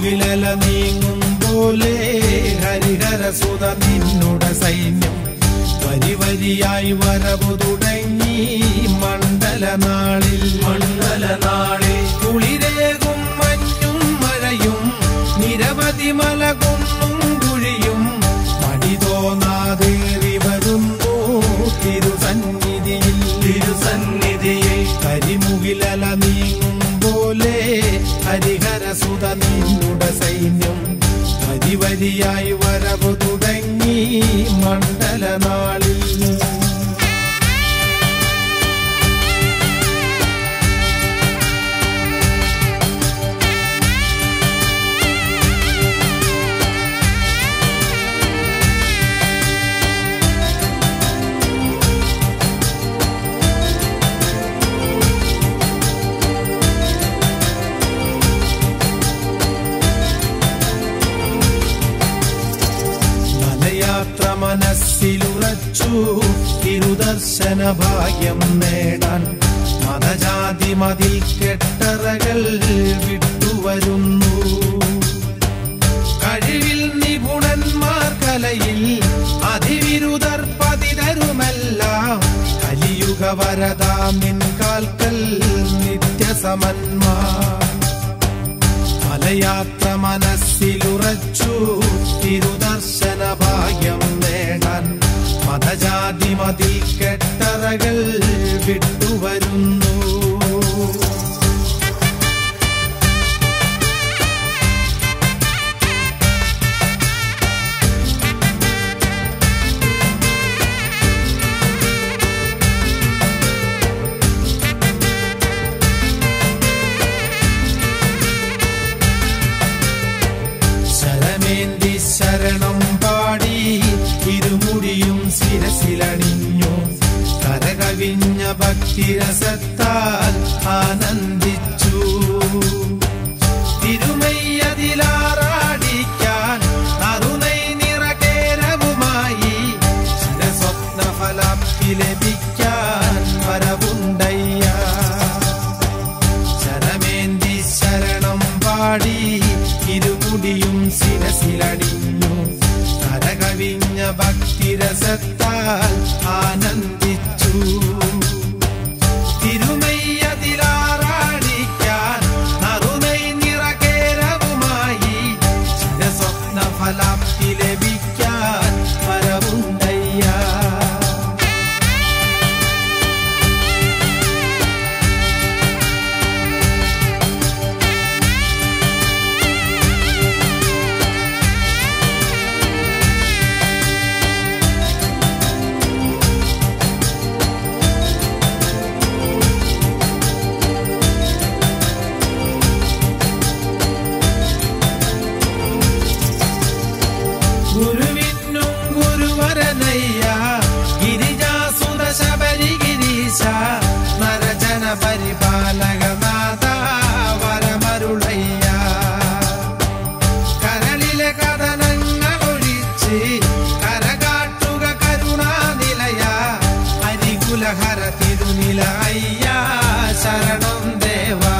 കരിമുകിലല നീങ്ങും പോലെ ഹരിഹരസുത നിന്നുടെ സൈന്യം വരി വരിയായി വരവു തുടങ്ങി മണ്ഡലനാളിൽ മണ്ഡലനാളിൽ കുളിരേകും മഞ്ഞും മഴയും നിരവധി മലകുന്നും കുഴിയും മടി തോന്നാതേറി വരുന്നു തിരുസന്നിധിയിൽ തിരുസന്നിധിയിൽ കരിമുകിലല നീങ്ങും പോലെ ഹരിഹരസുത നിന്നുടെ സൈന്യം വരി വരിയായി വരവു തുടങ്ങി മണ്ഡലനാളിൽ മലയാത്ര മനസ്സിലുറച്ചു തിരുദർശന ഭാഗ്യം നേടാൻ മതജാതി മതിൽ കെട്ടറകൾ വിട്ടുവരുന്നു കഴിവിൽ നിപുണന്മാർ കലയിൽ അതിവിരുദർ പതിതരുമെല്ലാം കലിയുഗ വരദാ നിൻ കാൽക്കൽ നിത്യസമന്മാർ മലയാത്ര മനസ്സിലുറച്ചു തിരുദർശന ഭാഗ്യം നേടാൻ മതജാതി മതിൽ കെട്ടറകൾ വിട്ടുവരുന്നു ശരമേന്തി ശരണം പാടി ഇരുമുടിയും ശിരസിലണിഞ്ഞു കരകവിഞ്ഞ ഭക്തിരസത്താൽ ആനന്ദിച്ചു തിരുമയ്യതിലാറാടിക്കാൻ അറുനൈ നിറകേരവുമായി ചിരസ്വപ്ന ഫലാപ്തി ലഭിക്കാൻ വരവുണ്ടയ്യ ശരമേന്തി ശരണം പാടി ഇരുമുടിയും ശിരസിലടിഞ്ഞു കരകവിഞ്ഞ ഭക്തിരസത്താൽ ആനന്ദിച്ചു തിരുമയ്യതിലാറാടിക്കാൻ നറുനൈ നിറകേരവുമായി ചിരസ്വപ്ന ഫലാപ്തി ലഭിക്കാൻ വരവുണ്ടയ്യ ഗുരുവിനും ഗുരുവരനയ്യ ഗിരിജാസുത ശബരി ഗിരീശ നരജന പരിപാലകനാഥ വരമരുളയ്യ കരളിലെ കഥനങ്ങൾ ഒഴിച്ച് കരകാട്ടുക കരുണാനിലയ അരികുലഹര തിരുനില അയ്യ ശരണം ദേവാ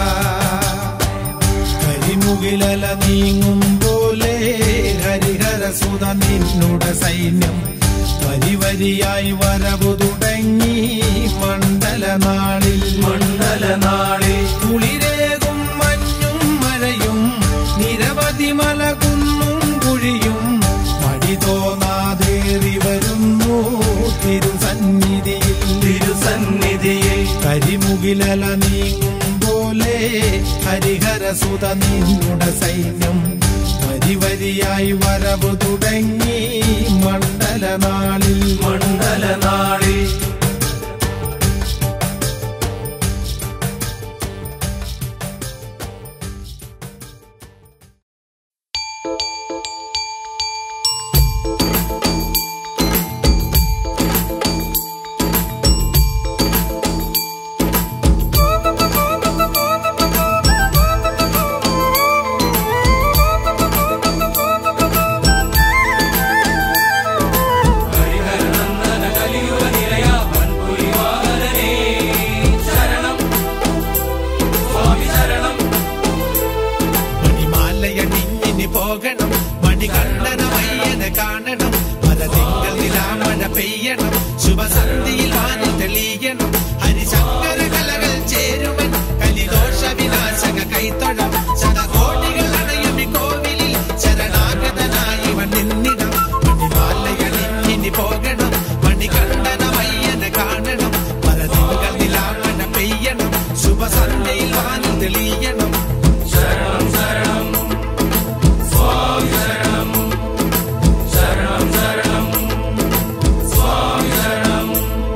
കരിമുകിലല നീങ്ങും പോലെ ഹരിഹരസുത നിന്നുടെ സൈന്യം വരി വരിയായി വരവു തുടങ്ങി മണ്ഡലനാളിൽ മണ്ഡലനാളിൽ കുളിരേകും മഞ്ഞും മഴയും നിരവധി മലകുന്നും കുഴിയും മടി തോന്നാതേറി വരുന്നു തിരുസന്നിധിയിൽ തിരുസന്നിധിയിൽ കരിമുകിലല നീങ്ങും പോലെ ഹരിഹരസുത നിന്നുടെ സൈന്യം വരി വരിയായി വരവു തുടങ്ങി മണ്ഡലനാളിൽ മണ്ഡലനാളിൽ ഹരിഹരനന്ദന കലിയുഗ നിലയ കൈത്തൊഴാം ശതകോടികൾ അണയും ഈ കോവിലിൽ ശരണാഗതനായി ഇവൻ നിന്നിടം മണിമാലയണി ഇനി പോകണം മണികണ്ഠനമയ്യനെ കാണണം പരതികൾ നിലാമന പെയ്യണം ശുഭസന്ധ്യയിൽ വാനിൽ തെളിയണം ശരണം ശരണം സ്വാമി ശരണം ശരണം ശരണം സ്വാമി ശരണം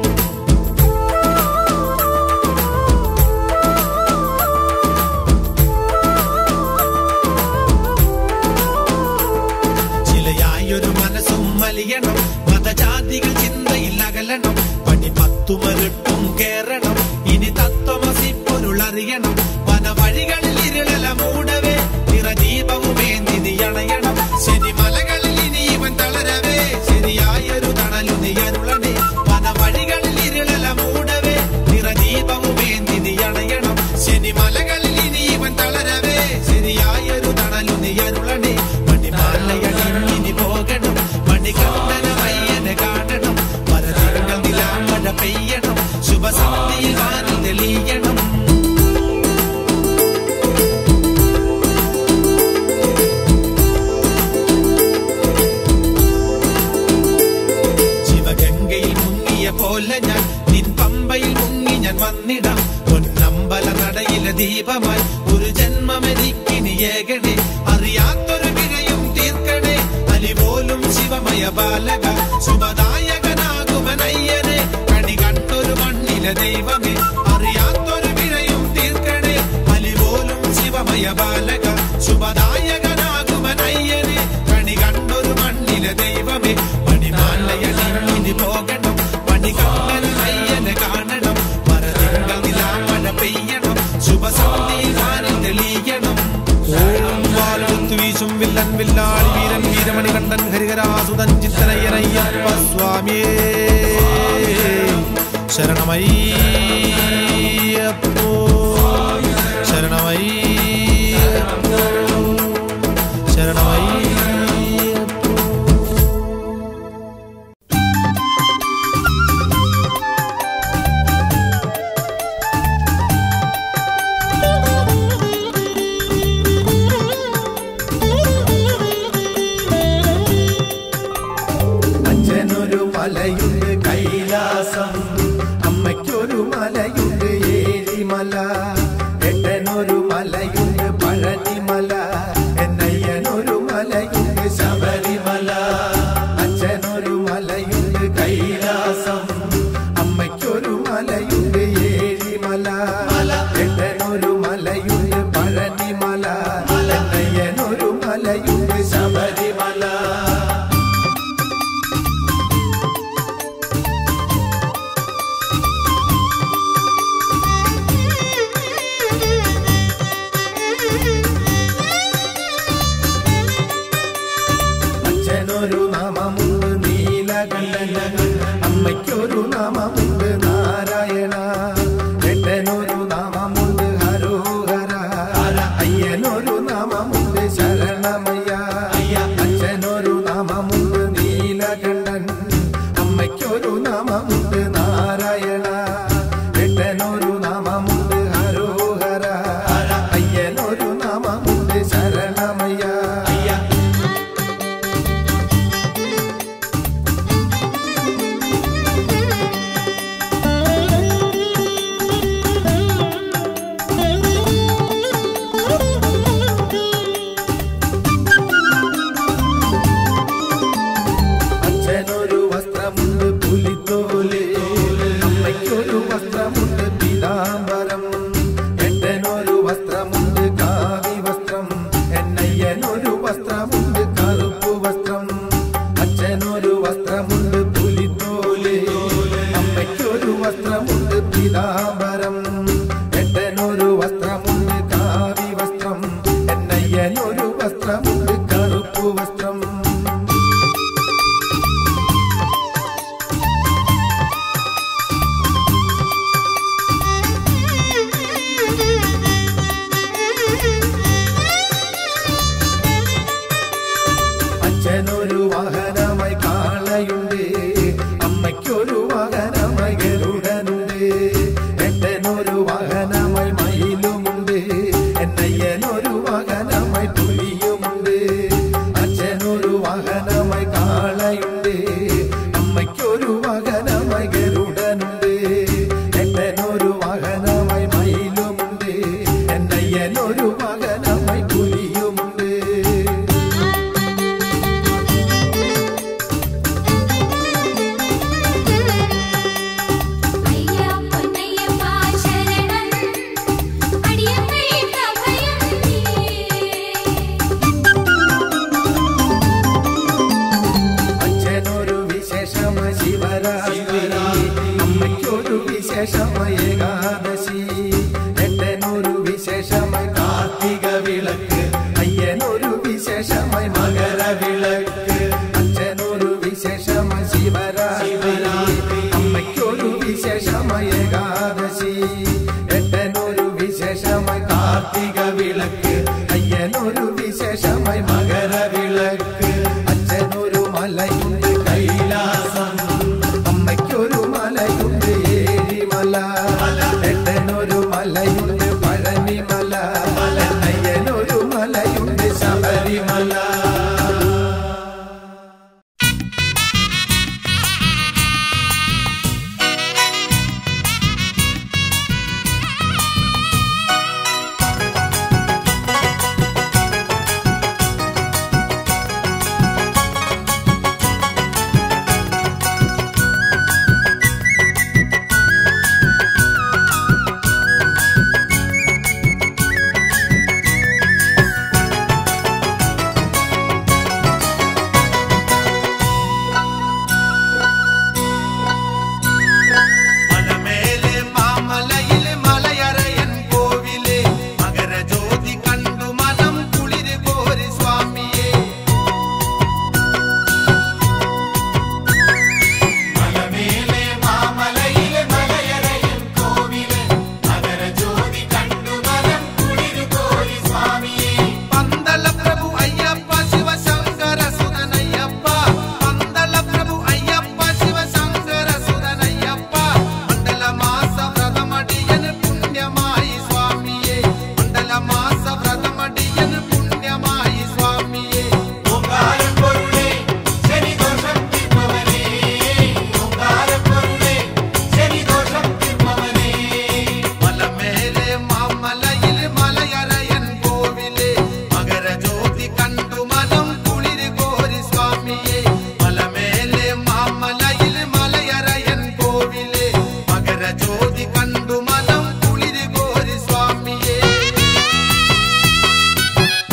ചിലയായൊരു മനസ്സും മലിയണം മതജാതികൾ ചിന്തയിൽ അകലണം പണി പത്തുമരുട്ടും കേറണം ഇനി തത്വമസി പൊരുളറിയണം പല വഴികളിൽ ഇരുളല മൂടവേ നിറദീപവുമേന്തി നീ അണയണം ശനിമലകളിൽ ഇനി ഇവൻ തളരവേ ശരിയായൊരു തണലു നീ അരുളണേ പല വഴികളിൽ ഇരുളല മൂടവേ നിറദീപവുമേന്തി നീ അണയണം ശനിമലകളിൽ ഇനി ഇവൻ തളരവേ ശരിയായൊരു തണലു നീ അരുളണേ മണിമാലയണിഞ്ഞിനി പോകണം മണികണ്ഠനമയ്യനെ കാണണം പരതികൾ നിലാമഴ പെയ്യണം ശുഭസന്ധിയിൽ വാനിൽ തെളിയണം ശിവഗംഗയിൽ മുങ്ങിയ പോലെ ഞാൻ നിൻ പമ്പയിൽ മുങ്ങി ഞാൻ വന്നിടാം പൊന്നമ്പല നടയിലെ ദീപമായി ഒരു ജന്മമെനിക്കിനി ഏകണേ അറിയാത്തൊരു വിനയും തീർക്കണേ അലിപോലും ശിവമയ ബാലക ശുഭദായകനാകുമനയ്യനെ കണി കണ്ടൊരു മണ്ണിലെ ദൈവമേ അറിയാത്തൊരു വിനയും തീർക്കണേ അലിപോലും ശിവമയ ബാലക ശുഭദായകനാകുമനയ്യനെ കണി കണ്ടൊരു മണ്ണിലെ ദൈവമേ മണിമാലയണിഞ്ഞിനി പോകണം മണികണ്ഠനയ്യനെ കാണണം മരതിങ്കൾ നിലാമഴ പെയ്യണം ശുഭസന്ധിയിൽ വാനിൽ തെളിയണം ഓം വാൽകുത്തു വീശും വില്ലൻ വില്ലാളി വീരൻ വീരമണി കണ്ഠൻ ഹരിഹരാസുതൻ ചിത്തനയ്യനയ്യപ്പ സ്വാമിയേ ശരണമയ്യപ്പോ ശരണമയ്യപ്പോ ശരണമയ്യപ്പോ അച്ഛനൊരു മലയുണ്ട് കൈലാസം അമ്മയ്ക്കൊരു മലയുണ്ട് ഏഴിമല എട്ടനൊരു മലയുണ്ട് പഴനിമല എന്നയ്യനൊരു മലയുണ്ട് ശബരിമല അച്ഛനൊരു മലയുണ്ട് കൈലാസം അമ്മയ്ക്കൊരു മലയുണ്ട് ഏഴിമല എട്ടനൊരു മലയുണ്ട് പഴനിമല എന്നയ്യനൊരു മലയുണ്ട് ശബരിമല അച്ഛനൊരു നാമമുണ്ട് നീലകണ്ഠൻ അമ്മയ്ക്കൊരു നാമമുണ്ട് നാരായണ എട്ടനൊരു നാമമുണ്ട് ഹരോഹര അയ്യനൊരു നാമമുണ്ട് ശരണമയ്യ അച്ഛനൊരു നാമമുണ്ട് നീലകണ്ഠൻ അമ്മയ്ക്കൊരു നാമമുണ്ട് നാരായണ എട്ടനൊരു നാമമുണ്ട് ഹരോഹര അയ്യനൊരു നാമമുണ്ട് ശരണമയ്യ അച്ഛനൊരു വസ്ത്രമുണ്ട് പുലിത്തോല് അമ്മയ്ക്കൊരു വസ്ത്രമുണ്ട് പീതാംബരം എട്ടനൊരു വസ്ത്രമുണ്ട് കാവി വസ്ത്രം എന്നയ്യനൊരു വസ്ത്രമുണ്ട് കറുപ്പ് വസ്ത്രം അച്ഛനൊരു വസ്ത്രമുണ്ട് പുലിത്തോല് അമ്മയ്ക്കൊരു വസ്ത്രമുണ്ട് പീതാംബരം എട്ടനൊരു വസ്ത്രമുണ്ട് കാവി വസ്ത്രം എന്നയ്യനൊരു വസ്ത്രമുണ്ട് കറുപ്പ് വസ്ത്രം അച്ഛനൊരു വാഹനമായി കാളയുണ്ട് അമ്മയ്ക്കൊരു വാഹനമായി ഗരുഡനുണ്ട് എട്ടനൊരു വാഹനമായി മയിലുമുണ്ട് എന്നയ്യ അച്ഛനൊരു വാഹനമായി പുലിയുമുണ്ട് അയ്യാ പൊന്നയ്യപ്പ ശരണം അടിയങ്ങൾക്ക് ഭയം നീ അച്ഛനൊരു വിശേഷമായ ശിവരാത്രി അമ്മയ്ക്കൊരു വിശേഷമായ ഏകാദശി എട്ടനൊരു വിശേഷമായ കാർത്തിക വിളക്ക് അയ്യനൊരു വിശേഷമായ മകരവിളക്ക് അച്ഛനൊരു വിശേഷമായ ശിവരാത്രി അമ്മയ്ക്കൊരു വിശേഷമായ ഏകാദശി എട്ടനൊരു വിശേഷമായ കാർത്തിക വിളക്ക് അയ്യനൊരു വിശേഷമായ മകരവിളക്ക് അച്ഛനൊരു മലയുണ്ട് കൈലാസം അമ്മയ്ക്കൊരു മലയുണ്ട് ഏരിമല എട്ടനൊരു മലയുണ്ട് പഴനിമല അയ്യനൊരു മലയുണ്ട് ശബരിമല മലമേലെ മാമലയിലെ മലയറയൻ കോവിലെ മകരജ്യോതി കണ്ടു മനം കുളിര് കോരി സ്വാമിയെ മലമേലെ മാമലയിലെ മലയറയൻ കോവിലെ മകരജ്യോതി കണ്ടു മനം കുളിരു കോരി സ്വാമിയെ പന്തള പ്രഭു അയ്യപ്പ ശിവശങ്കര സുതനയ്യപ്പ പന്തള പ്രഭു അയ്യപ്പ ശിവശങ്കര സുതനയ്യപ്പ മണ്ഡല മാസ വ്രതമടിയന് പുണ്യമായി സ്വാമിയെ മണ്ഡല മാസ വ്രതമടിയന് പുണ്യമായി സ്വാമിയെ ഓങ്കാരപ്പൊരുളേ ശനിദോഷം തീർപ്പവനേ ഓങ്കാരപ്പൊരുളേ ശനിദോഷം തീർപ്പവനേ മലമേലെ മാമലയിലെ മലയറയൻ കോവിലെ മകരജ്യോതി കണ്ടു മനം കുളിര് കോരി സ്വാമിയെ മലമേലെ മാമലയിലെ മലയറയൻ കോവിലെ മകരജ്യോതി കണ്ടു മനം കുളിര് കോരി സ്വാമിയെ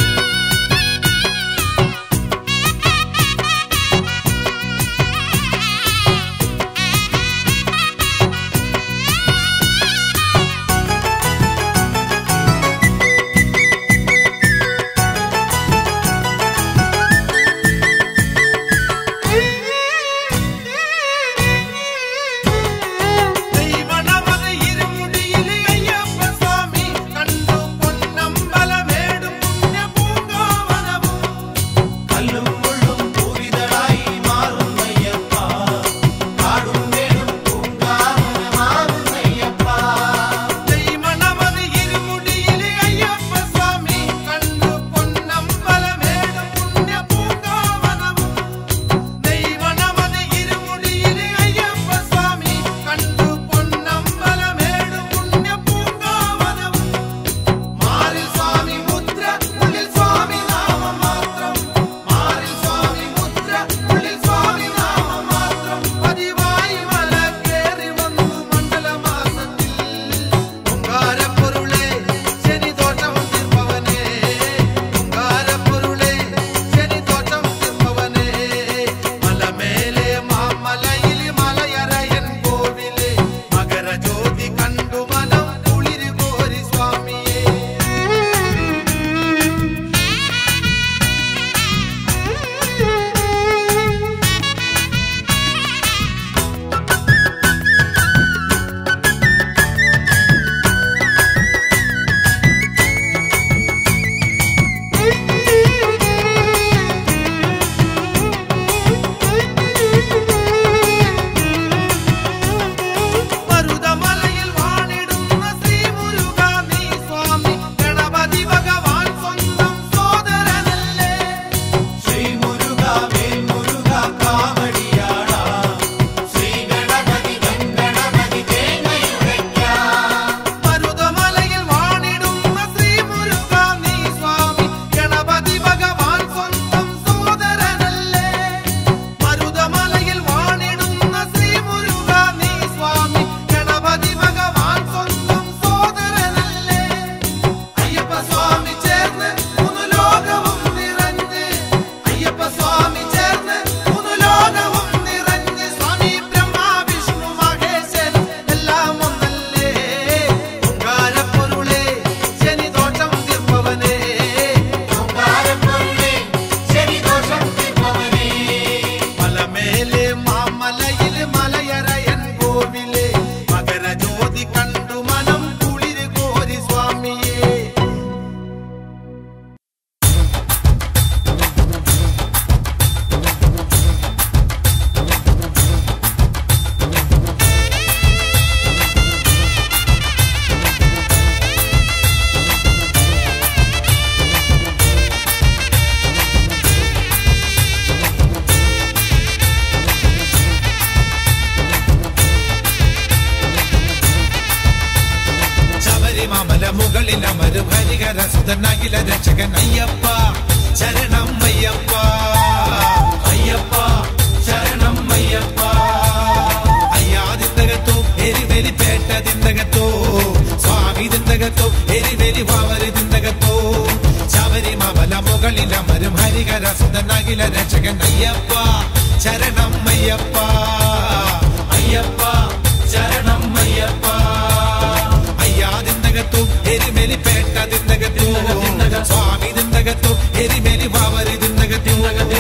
മുകളിൽ അമരും ഹരിഹര സുതനകില രക്ഷകൻ അയ്യപ്പ ശരണം അയ്യപ്പ അയ്യപ്പ ശരണം അയ്യപ്പ അയ്യാതിന്തകത്തോ എരിവെലി പേട്ടതിന്തകത്തോ സ്വാമി തിന്തകത്തോ എരിവെലി വാവരി തിന്തകത്തോ ശബരിമല മുകളിൽ അമരും ഹരിഹര സുതനകില രക്ഷകൻ അയ്യപ്പ ശരണം അയ്യപ്പ അയ്യപ്പ ശരണം അയ്യപ്പ അയ്യാതിന്തകത്തോ എരിമെലി പേട്ടതിന്തകത്തോ സ്വാമി തിന്തകത്തോ എരിമെലി വാവരി തിന്തകത്തോ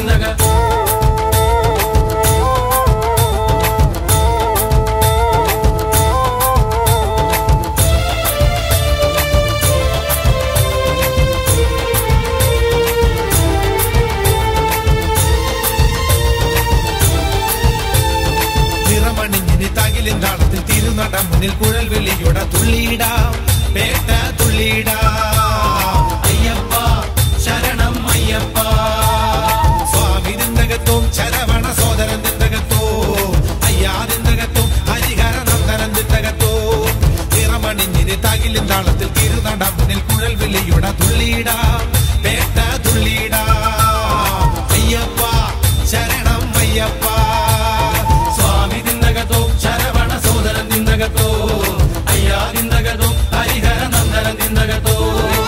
നിറമണിഞ്ഞിന് തകിലിൻ താളത്തിൽ തിരുനട മുന്നിൽ കുഴൽ വിളിയുടെ തുള്ളിയിടാം പേട്ട തുള്ളിയിടാം അയ്യപ്പ ശരണം അയ്യപ്പ സ്വാമി നിന്തകത്തും ശരവണ സോദരൻ നിന്തകത്തോ അയ്യാ നിന്തകത്തും ഹരിഹര നന്ദനൻ നിന്തകത്തോ നിറമണിഞ്ഞിന് തകിലിൻ താളത്തിൽ തിരുനട മുന്നിൽ കുഴൽ വിളിയുടെ തുള്ളിയിടാം പേട്ട തുള്ളിയിടാം അയ്യപ്പ ശരണം അയ്യപ്പ സ്വാമി നിന്നകത്തോ ശരവണ സോദരൻ നിന്നകത്തോ അയ്യാ നിന്നകത്തോ ഹരിഹര നന്ദന നിന്നകത്തോ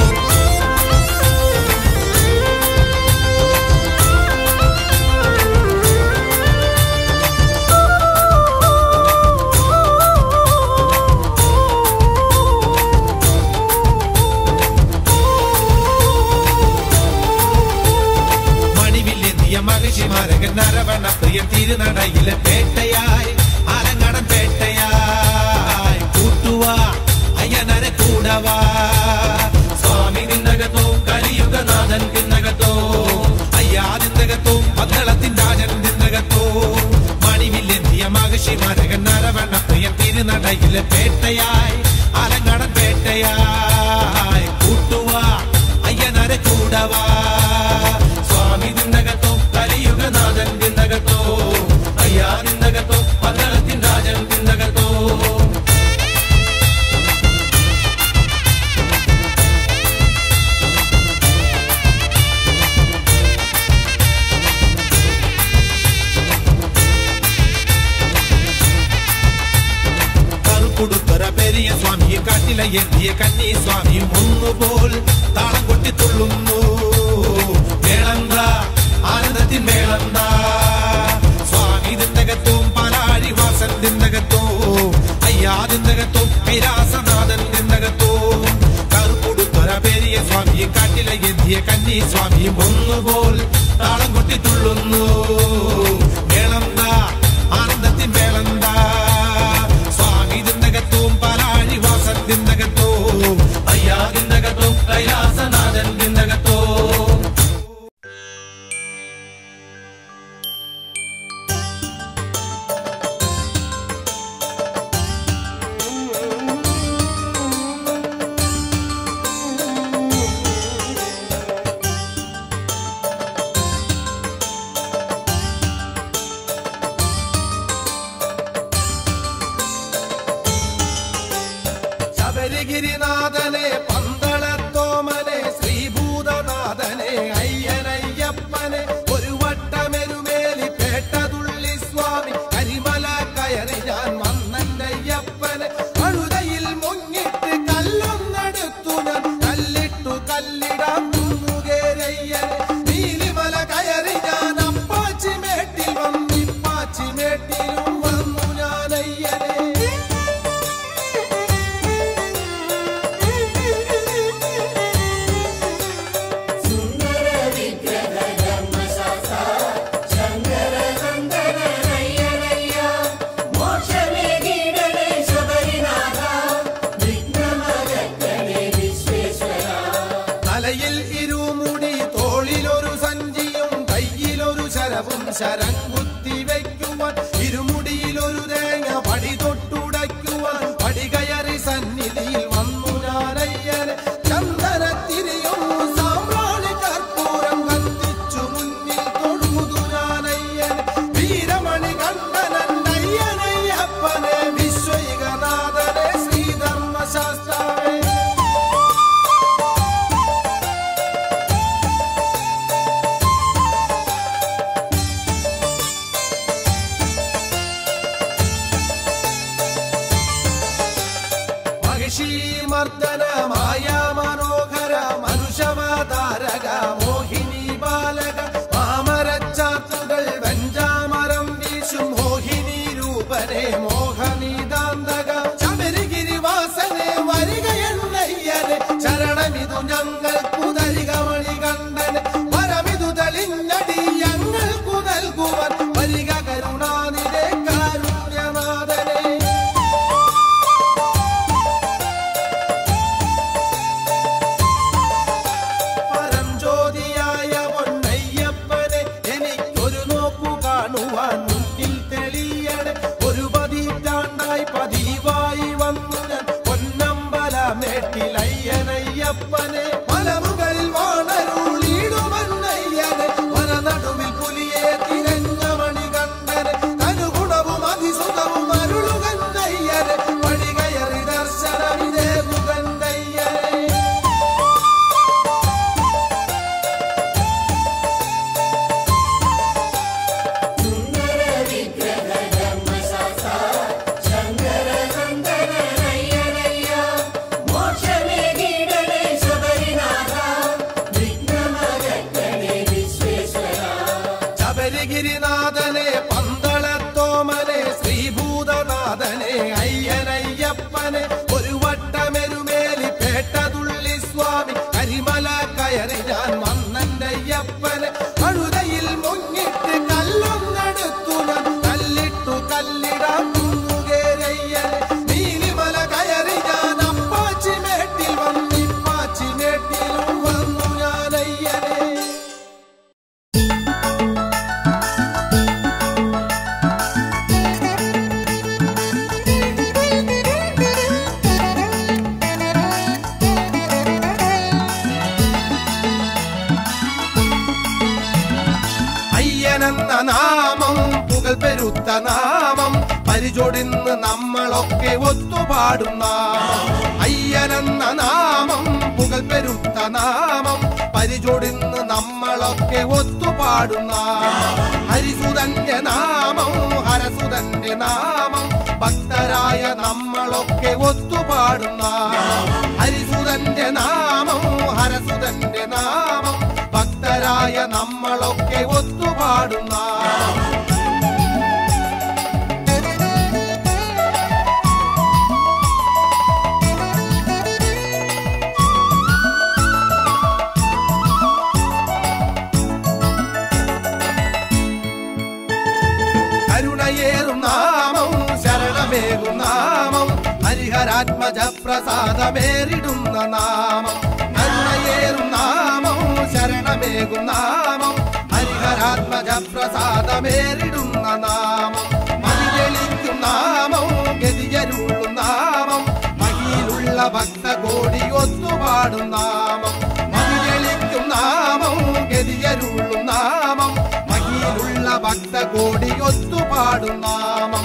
മണിവില്ലെന്നിയ മഹിഷിമാരകൻ നരവണ പ്രിയൻ തിരുനടയിലെ പേട്ടയായി അലങ്ങടൻ പേട്ടയായി കൂട്ടുവ അയ്യനര കൂടവാ സ്വാമി നിന്നകത്തോ കലിയുഗനാഥൻ തിന്നകത്തോ അയ്യാ നിന്നകത്തോ മംഗളത്തിൻ രാജൻ തിന്നകത്തോ മണിവില്ലെന്നിയ മഹിഷിമാരകൻ നരവണ പ്രിയൻ തിരുനടയിലെ പേട്ടയായി അലങ്ങടൻ പേട്ടയായി കൂട്ടുവ അയ്യനര കൂടവാ സ്വാമി നിന്നകത്തോ കലിയുഗനാഥൻ തിന്നകത്തോ അയ്യാ നിന്നകത്തോ മംഗളത്തിൻ രാജൻ തിന്നകത്തോ കറുപ്പുടുത്തൊര പെരിയ സ്വാമിയും കാട്ടില എത്തിയ കന്നി സ്വാമിയും ഒന്നുപോൽ താളം കൊട്ടി തുള്ളുന്നു മേളന്ത ആനന്ദത്തിൻ മേളന്ത സ്വാമി ദിന്തകത്തും പാലാഴി വാസൻ ദിന്തകത്തും അയ്യാ ദിന്തകത്തും കൈലാസനാഥൻ ദിന്തകത്തും കറുപ്പുടുത്തൊര പെരിയ സ്വാമിയും കാട്ടില എത്തിയ കന്നി സ്വാമിയും ഒന്നുപോൽ താളം കൊട്ടി തുള്ളുന്നു മേളന്ത ആനന്ദത്തിൻ മേളന്ത സ്വാമി ദിന്തകത്തും പാലാഴി വാസൻ ദിന്തകത്തും അയ്യാ ദിന്തകത്തും കൈലാസനാഥൻ ദിന്തകത്തും ശബരിഗിരിനാഥനെ പന്തളത്തോമനെ ശ്രീഭൂതനാഥനെ അയ്യനയ്യപ്പനെ ഒരു വട്ടമെരുമേലി പേട്ടതുള്ളി സ്വാമി കരിമല കയറി ഞാൻ വന്നയ്യപ്പനെ അഴുതയിൽ മുങ്ങിട്ട് കല്ലൊന്നെടുത്തു ഞാൻ കല്ലിട്ടു കല്ലിടാൻ കുന്നുകേരയ്യനെ നീലിമല കയറി ഞാൻ അപ്പാച്ചി മേട്ടിൽ വന്നിപ്പാച്ചി മേട്ടിലും വന്നു ഞാൻ അയ്യനെ തലയിൽ ഇരുമുടി തോളിലൊരു സഞ്ചിയും കയ്യിലൊരു ശരവും ശരം കുത്തി വയ്ക്കുവാൻ ഇരുമുടിയിലൊരു തേങ്ങ പടി തൊട്ടുടയ്ക്കുവാൻ പടി കയറി സന്നിധിയിൽ വന്നു ഞാനയ്യനെ ചന്ദനത്തിരിയും സാമ്രാണി കർപ്പൂരം കത്തിച്ചു മുന്നിൽ തൊഴുതു ഞാനയ്യനെ വീരമണി കണ്ഠനൻ അയ്യനയ്യപ്പനെ വിശ്വൈകനാഥനെ ശ്രീധർമ്മശാസ്താവേ ഞങ്ങൾക്കു തരികമണി കണ്ടന് വരമിതു തെളിഞ്ഞടി ഞങ്ങൾക്കു നൽകുവാൻ വരിക കരുണാനിധേ കാരുണ്യനാഥനെ പരംജ്യോതിയായ പൊന്നയ്യപ്പനെ എനിക്കൊരു നോക്കു കാണുവാൻ മുന്നിൽ തെളിയണേ ഒരു പതിറ്റാണ്ടായി പതിവായി വന്നു ഞാൻ പൊന്നമ്പലമേട്ടിലയ്യനയ്യപ്പനെ മലമുകളിൽ വാണരുളിടുമന്നയ്യനെ വനനടുവിൽ പുലിയെ തിരഞ്ഞ മണി കണ്ടനെ തനുഗുണവും അതിസുഖവും അരുളുകന്നയ്യനെ പടികയറി ദർശനമിതേകുകന്നയ്യനെ ശബരിഗിരിനാഥനെ പന്തളത്തോമനെ ശ്രീഭൂതനാഥനെ അയ്യനയ്യപ്പനെ ഒരു വട്ടമെരുമേലി പേട്ടതുള്ളി സ്വാമി കരിമല കയറി ഞാൻ വന്നയ്യപ്പനെ അഴുതയിൽ മുങ്ങിട്ട് കല്ലൊന്നെടുത്തു ഞാൻ കല്ലിട്ടു കല്ലിടാൻ കുന്നുകേരയ്യനെ നീലിമല കയറി ഞാൻ അപ്പാച്ചി മേട്ടിൽ വന്നിപ്പാച്ചി മേട്ടിലും വന്നു ഞാൻ അയ്യനെ അയ്യനെന്ന നാമം പുകൽ പെരുത്ത നാമം പരിചൊടിന്ന് നമ്മളൊക്കെ ഒത്തുപാടും നാമം അയ്യനെന്ന നാമം പുകൽ പെരുത്ത നാമം പരിചൊടിന്ന് നമ്മളൊക്കെ ഒത്തുപാടും നാമം ഹരിസുതന്റെ നാമം ഹരസുതന്റെ നാമം ഭക്തരായ നമ്മളൊക്കെ ഒത്തുപാടും നാമം ഹരിസുതന്റെ നാമം ഹരസുതന്റെ നാമം ഭക്തരായ നമ്മളൊക്കെ ഒത്തുപാടും നാമം കരുണയേറും നാമം ശരണമേകും നാമം ഹരിഹരാത്മജ പ്രസാദമേറിടുന്ന നാമം കരുണയേറും നാമം ശരണമേകും നാമം ഹരിഹരാത്മജ പ്രസാദമേറിടുന്ന നാമം മതിജലിക്കും നാമം ഗതിയരുളും നാമം മഹിയിലുള്ള ഭക്തകോടി ഒത്തുപാടും നാമം മതിജലിക്കും നാമം ഗതിയരുളും നാമം മഹിയിലുള്ള ഭക്തകോടി ഒത്തുപാടും നാമം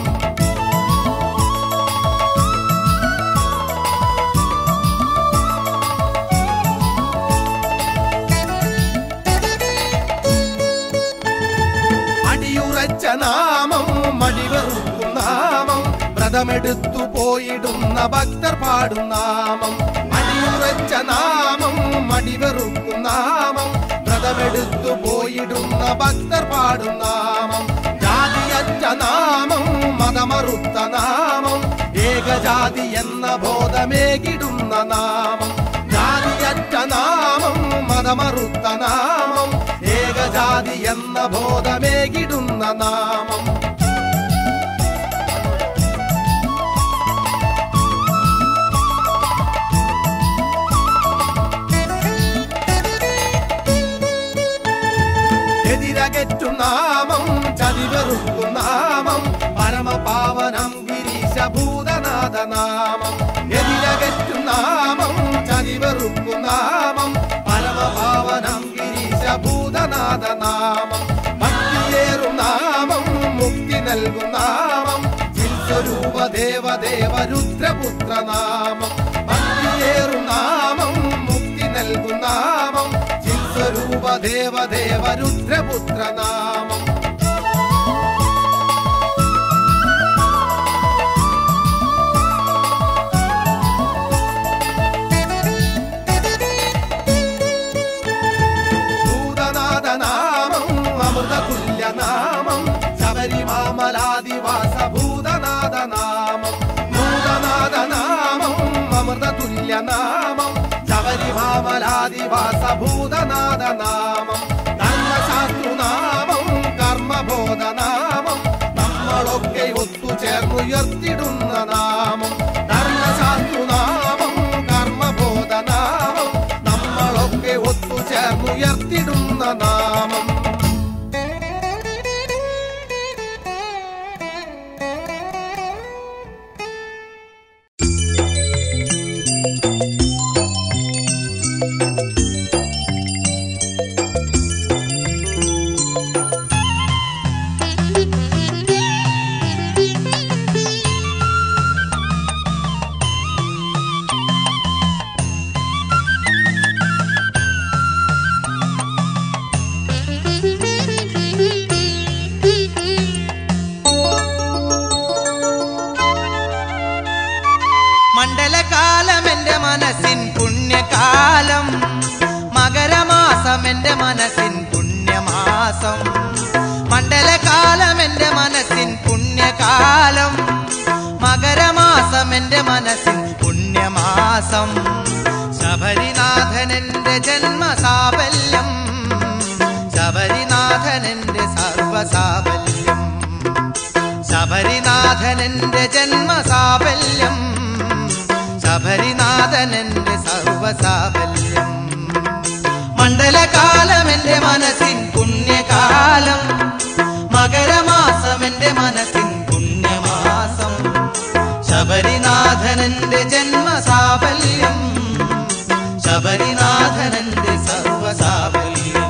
അടിയുറച്ച നാമം മടിവെറുക്കും നാമം വ്രതമെടുത്തു പോയിടുന്ന ഭക്തർ പാടും നാമം അടിയുറച്ച നാമം മടിവെറുക്കും നാമം വ്രതമെടുത്തു പോയിടുന്ന ഭക്തർ പാടും നാമം ജാതിയറ്റ നാമം മതമറുത്ത നാമം ഏകജാതി എന്ന ബോധമേകിടുന്ന നാമം ജാതിയറ്റ നാമം മതമറുത്ത നാമം ഏകജാതി എന്ന ബോധമേകിടുന്ന നാമം എതിരകറ്റും നാമം ചതിവെറുക്കും നാമം പരമപാവനം ഗിരീശഭൂതനാഥ നാമം എതിരകറ്റും നാമം ചതിവെറുക്കും നാമം പരമപാവനം ഗിരീശഭൂതനാഥ നാമം ഭക്തിയേറും നാമം മുക്തി നൽകും നാമം ചിൽസ്വരൂപ ദേവദേവ രുദ്രപുത്ര നാമം ഭക്തിയേറും നാമം മുക്തി നൽകും നാമം ചിൽസ്വരൂപ ദേവദേവ രുദ്രപുത്ര നാമം ഭൂതനാഥ നാമം അമൃതതുല്യ നാമം ശബരിമാമലാദിവാസ ഭൂതനാഥ നാമം ഭൂതനാഥ നാമം അമൃതതുല്യ നാമം ശബരി ശബരിമാമലാദിവാസ ഭൂതനാഥ നാമം ധർമ്മശാസ്ത്രുനാമം കർമ്മബോധനാമം നമ്മളൊക്കെ ഒത്തുചേർന്നുയർത്തിടുന്ന നാമം ധർമ്മശാസ്ത്രുനാമം കർമ്മബോധനാമം നമ്മളൊക്കെ ഒത്തുചേർന്നുയർത്തിടുന്ന നാമം മണ്ഡലകാലം എന്റെ മനസ്സിൻ പുണ്യകാലം മകരമാസം എന്റെ മനസ്സിൻ പുണ്യമാസം മണ്ഡലകാലം എന്റെ മനസ്സിൻ പുണ്യകാലം മകരമാസം എന്റെ മനസ്സിൻ പുണ്യമാസം ശബരിനാഥൻ എന്റെ ജന്മസാഫല്യം ശബരിനാഥൻ എന്റെ സർവസാഫല്യം ശബരിനാഥനന്റെ ജന്മസാഫല്യം ശബരിനാഥനന്റെ സർവസാഫല്യം മണ്ഡലകാലം എന്റെ മനസ്സിൻ പുണ്യകാലം മകരമാസം എന്റെ മനസ്സിൻ പുണ്യമാസം ശബരിനാഥനന്റെ ജന്മസാഫല്യം ശബരിനാഥനന്റെ സർവസാഫല്യം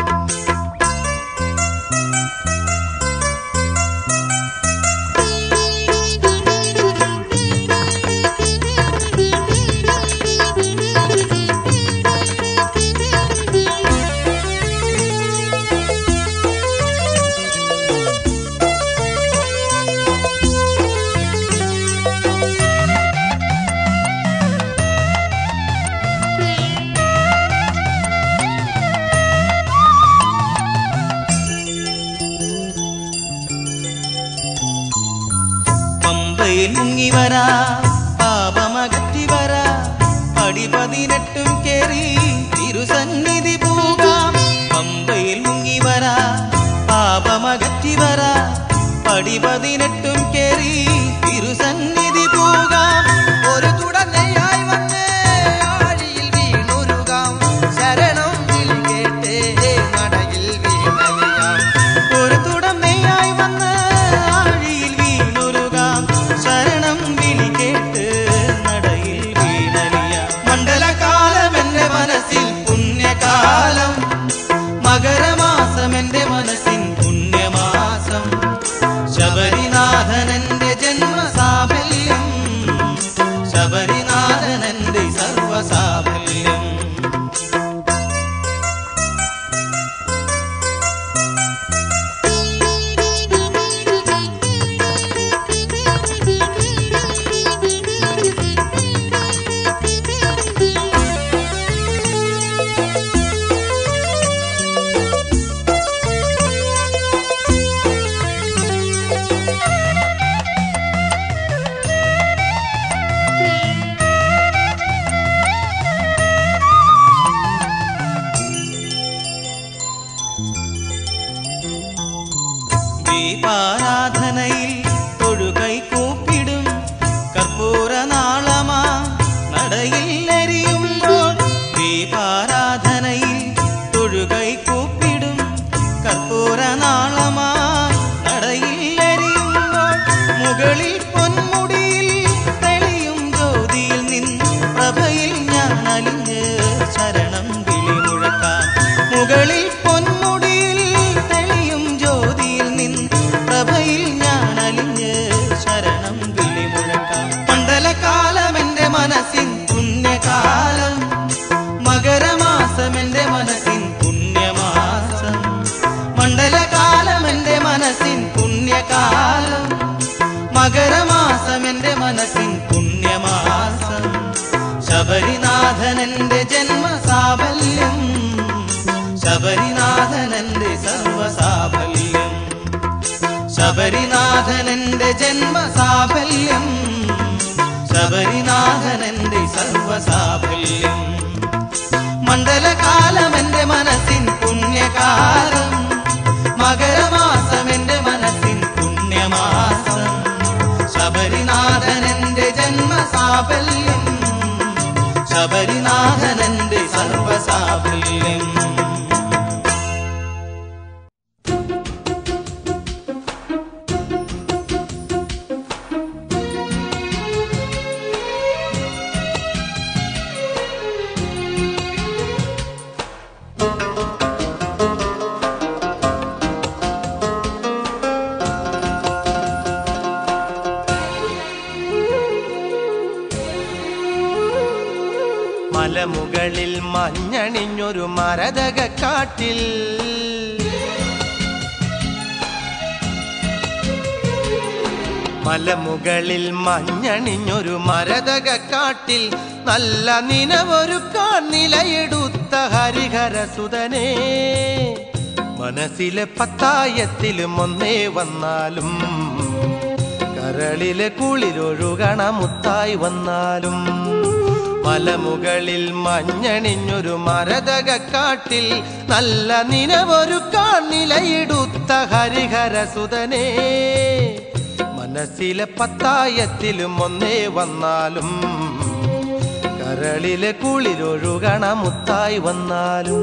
പമ്പയിൽ മുങ്ങി വരാ പാപമകറ്റി വരാ പടി പതിനെട്ടും കേറി തിരുസന്നിധി പോകാം പമ്പയിൽ മുങ്ങി വരാ പാപമകറ്റി വരാ പടി പതിനെട്ടും കേറി തിരുസന്നിധി പോകാം ഒരു തുടർന്നയായി വന്ന് ആഴിയിൽ വീണുരുകാം ശരണം വിളി കേട്ടേ നടയിൽ വീണലിയാം ഒരു തുടർന്നയായി വന്ന് ആഴിയിൽ വീണുരുകാം ശരണം വിളി കേട്ട് നടയിൽ വീണലിയാം മണ്ഡലകാലം എന്റെ മനസ്സിൽ പുണ്യകാലം മകരമാസം എന്റെ മനസ്സിൻ പുണ്യമാസം ശബരിനാഥനന്റെ ജന്മസാഫല്യം ശബരിനാഥനന്റെ സർവസാഫല്യം ദീപാരാധനയിൽ തൊഴുകൈ കൂപ്പിടും കർപ്പൂര നാളമാ നടയിൽ എരിയുമ്പോൾ ദീപാരാധനയിൽ തൊഴുകൈ കൂപ്പിടും കർപ്പൂര നാളമാ നടയിൽ എരിയുമ്പോൾ മുകളിൽ പൊന്മുടിയിൽ തെളിയും ജ്യോതിയിൽ നിന്ന് പ്രഭയിൽ ഞാൻ അലിഞ്ഞ് ശരണം വിളി മുഴക്കാം മുകളിൽ പൊന്മുടിയിൽ തെളിയും ജ്യോതിയിൽ നിന്ന് പ്രഭയിൽ ഞാൻ അലിഞ്ഞ് ശരണം വിളി മുഴക്കാം മണ്ഡലകാലം എന്റെ മനസ്സിൻ പുണ്യകാലം മകരമാസം എന്റെ മനസ്സിൻ പുണ്യമാസം മണ്ഡലകാലം എന്റെ മനസ്സിൻ പുണ്യകാലം മകരമാസം എന്റെ മനസ്സിൻ പുണ്യമാസം ശബരിനാഥനന്റെ ജന്മസാഫല്യം ശബരിനാഥനന്റെ സർവസാഫല്യം ശബരിനാഥനന്റെ ജന്മസാഫല്യം ശബരിനാഥനന്റെ സർവസാഫല്യം മണ്ഡലകാലം എന്റെ മനസ്സിൻ പുണ്യകാലം മകരമാസം എന്റെ മനസ്സിൻ പുണ്യമാസം ശബരിനാഥൻ എന്റെ ജന്മസാഫല്യം ശബരിനാഥൻ എന്റെ സർവസാഫല്യം മലമുകളിൽ മഞ്ഞണിഞ്ഞൊരു മരതക കാട്ടിൽ മലമുകളിൽ മഞ്ഞണിഞ്ഞൊരു മരതക കാട്ടിൽ നല്ല നിനവൊരു കാണിലയെടുത്ത ഹരിഹരസുതനെ മനസ്സിലെ പത്തായത്തിലും ഒന്നേ വന്നാലും കരളിലെ കുളിരൊഴുകണ മുത്തായി വന്നാലും മലമുകളിൽ മഞ്ഞണിഞ്ഞൊരു മരതക കാട്ടിൽ നല്ല നിനവൊരു കാണിലയിടുത്ത ഹരിഹരസുതനെ മനസ്സിലെ പത്തായത്തിലും ഒന്നേ വന്നാലും കരളിലെ കുളിരൊഴുകണ മുത്തായി വന്നാലും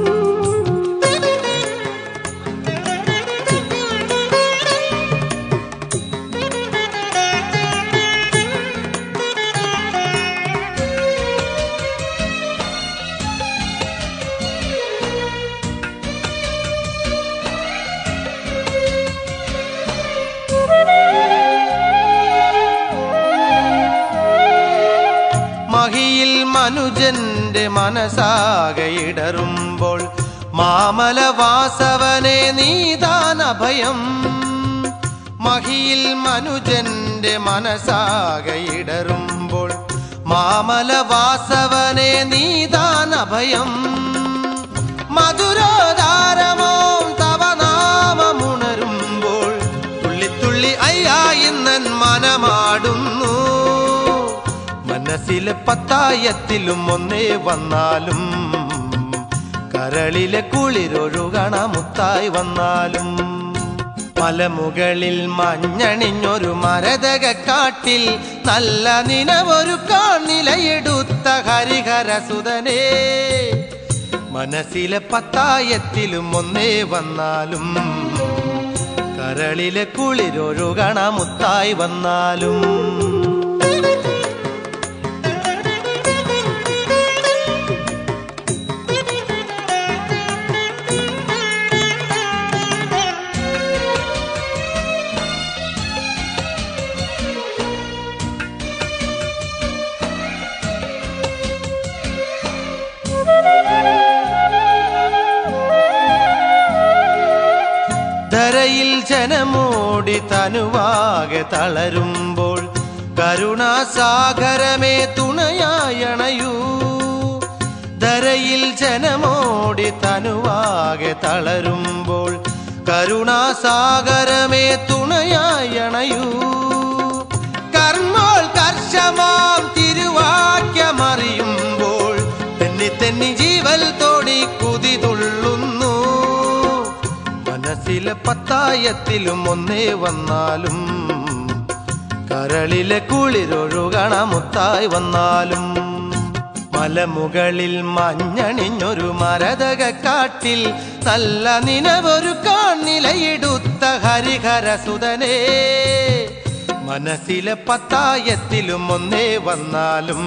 മഹിയിൽ മനുജന്റെ മനസ്സാകെ ഇടറുമ്പോൾ മാമല വാസവനെ നീതാൻ അഭയം മഹിയിൽ മനുജന്റെ മനസ്സാകെ ഇടറുമ്പോൾ മാമല വാസവനെ നീതാൻ അഭയം മധുരോധാരമോ തവ നാമമുണരുമ്പോൾ തുള്ളിത്തുള്ളി അയ്യാ ഇന്നൻ മനമാടുന്നു മനസ്സിലെ പത്തായത്തിലും ഒന്നേ വന്നാലും കരളിലെ കുളിരൊഴുകണ മുത്തായി വന്നാലും മലമുകളിൽ മഞ്ഞണിഞ്ഞൊരു മരതക കാട്ടിൽ നല്ല നിനവൊരു കാണിലയെടുത്ത ഹരിഹരസുതനെ മനസ്സിലെ പത്തായത്തിലും ഒന്നേ വന്നാലും കരളിലെ കുളിരൊഴുകണ മുത്തായി വന്നാലും ധരയിൽ ജനമോടി തനുവാകെ തളരുമ്പോൾ കരുണാസാഗരമേ തുണയായണയൂ ധരയിൽ ജനമോടി തനുവാകെ തളരുമ്പോൾ കരുണാസാഗരമേ തുണയായണയൂ കർമ്മോൾ കർശമാം തിരുവാക്യമറിയുമ്പോൾ തെന്നി തെന്നി ജീവൽ തോടി കുതി തുള്ളുന്നു മനസ്സിലെ പത്തായത്തിലും ഒന്നേ വന്നാലും കരളിലെ കുളിരൊഴുകണ മുത്തായി വന്നാലും മലമുകളിൽ മഞ്ഞണിഞ്ഞൊരു മരതക കാട്ടിൽ നല്ല നിനവൊരു കാണിലയിടുത്ത ഹരിഹരസുതനെ മനസ്സിലെ പത്തായത്തിലും ഒന്നേ വന്നാലും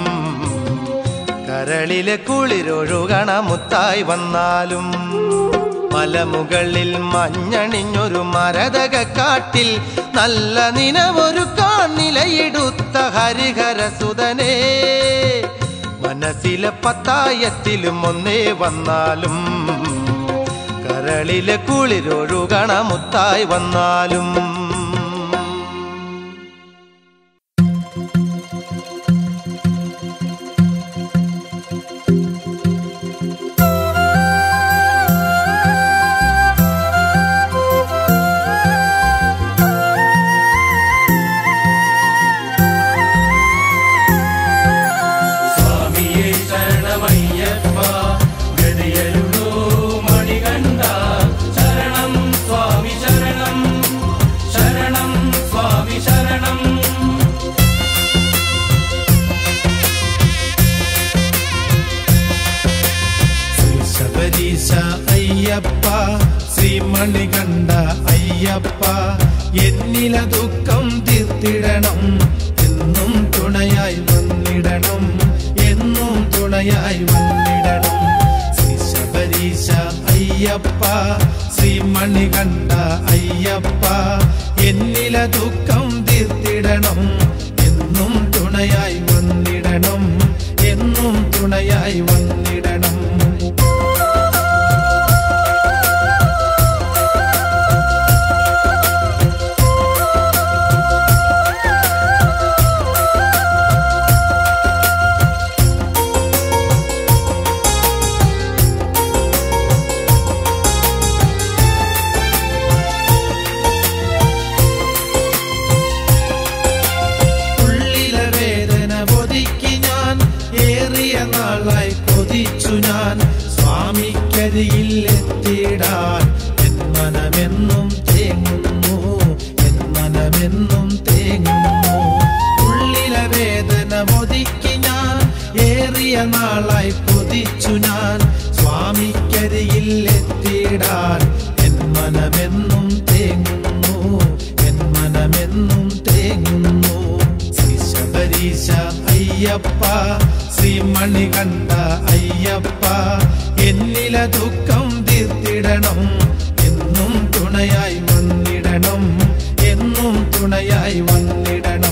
കരളിലെ കുളിരൊഴുകണ മുത്തായി വന്നാലും മലമുകളിൽ മഞ്ഞണിഞ്ഞൊരു മരതക കാട്ടിൽ നല്ല നിനവൊരു കാണിലയിടുത്ത ഹരിഹരസുതനെ മനസ്സിലെ പത്തായത്തിലും ഒന്നേ വന്നാലും കരളിലെ കുളിരൊഴുകണ മുത്തായി വന്നാലും സ്വാമിയേ ശരണമയ്യപ്പ ഗജ ശബരീശ അയ്യപ്പ ശ്രീമണികണ്ഠ അയ്യപ്പ എന്നില ദുഃഖം തീർത്തിടണം എന്നും തുണയായി വന്നിടണം എന്നും തുണയായി വന്നിടണം ശ്രീ ശബരീശ അയ്യപ്പ ശ്രീമണികണ്ഠ അയ്യപ്പ എന്നില ദുഃഖം തീർത്തിടണം എന്നും തുണയായി വന്നിടണം എന്നും തുണയായി വന്നിടണം ഉള്ളിലെ വേദന ഒതുക്കി ഞാൻ ഏറിയ നാളായി കൊതിച്ചു ഞാൻ സ്വാമിക്കരിയിൽ എത്തിയിടാൻ എൻ മനമെന്നും തേങ്ങുന്നു എൻ മനമെന്നും തേങ്ങുന്നു ഉള്ളിലെ വേദന ഒതുക്കി ഞാൻ ഏറിയ നാളായി കൊതിച്ചു ഞാൻ സ്വാമിക്കരിയിൽ എത്തിയിടാൻ എൻ മനമെന്നും തേങ്ങുന്നു എൻ മനമെന്നും തേങ്ങുന്നു ശ്രീ ശബരീശ അയ്യപ്പ ശ്രീ മണികണ്ഠ അയ്യപ്പ എന്നില ദുഃഖം തീർത്തിടണം എന്നും തുണയായി വന്നിടണം എന്നും തുണയായി വന്നിടണം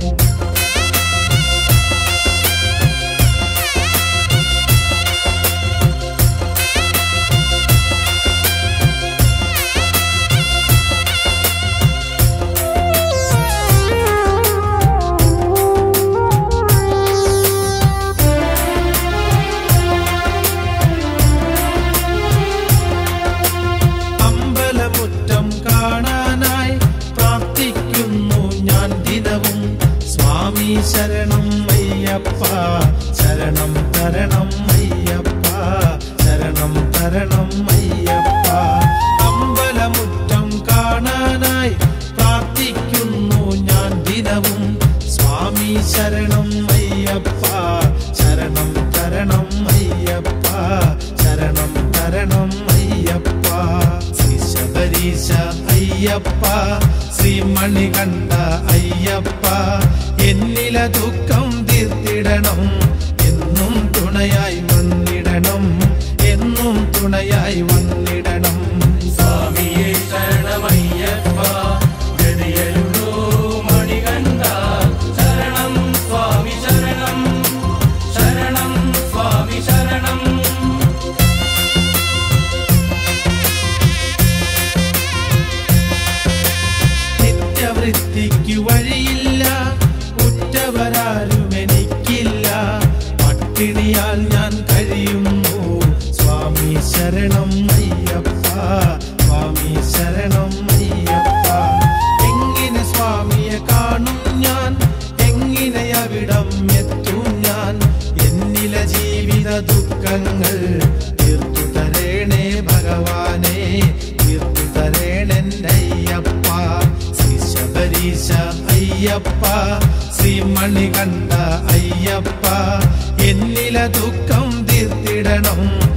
അമ്പലമുറ്റം കാണാനായി പ്രാർത്ഥിക്കുന്നു ഞാൻ ദിനവും സ്വാമി ശരണം അയ്യപ്പ ശരണം തരണം അയ്യപ്പ ശരണം തരണം അയ്യപ്പ അമ്പലമുറ്റം കാണാനായി പ്രാർത്ഥിക്കുന്നു ഞാൻ ദിനവും സ്വാമി ശരണം അയ്യപ്പ ശരണം തരണം അയ്യപ്പ ശരണം തരണം അയ്യപ്പ ശ്രീ ശബരീശ അയ്യപ്പ ശ്രീ മണികണ്ഠ അയ്യപ്പ എന്നില ദുഃഖം തീർത്തിടണം എന്നും തുണയായി വന്നിടണം എന്നും തുണയായി വന്നിടണം സ്വാമിയെ ശരണമയ്യപ്പ ഗതിയരുളൂ മണികണ്ഠ ശരണം സ്വാമി ശരണം ശരണം സ്വാമി ശരണം നിത്യവൃത്തിക്ക് വഴിയില്ല ഉറ്റവരാരും എനിക്കില്ല പട്ടിണിയാൽ ഞാൻ കഴിയുന്നു സ്വാമി ശരണം അയ്യപ്പ സ്വാമി ശരണം അയ്യപ്പ എങ്ങനെ സ്വാമിയെ കാണും ഞാൻ എങ്ങനെ അവിടം എത്തും ഞാൻ എന്നില ജീവിത ദുഃഖങ്ങൾ തീർത്തു തരേണേ ഭഗവാനെ തീർത്തു തരേണയ്യപ്പ ശ്രീ ശബരീശ അയ്യപ്പ ശ്രീ മണികണ്ഠ അയ്യപ്പ എന്നില ദുഃഖം തീർത്തിടണം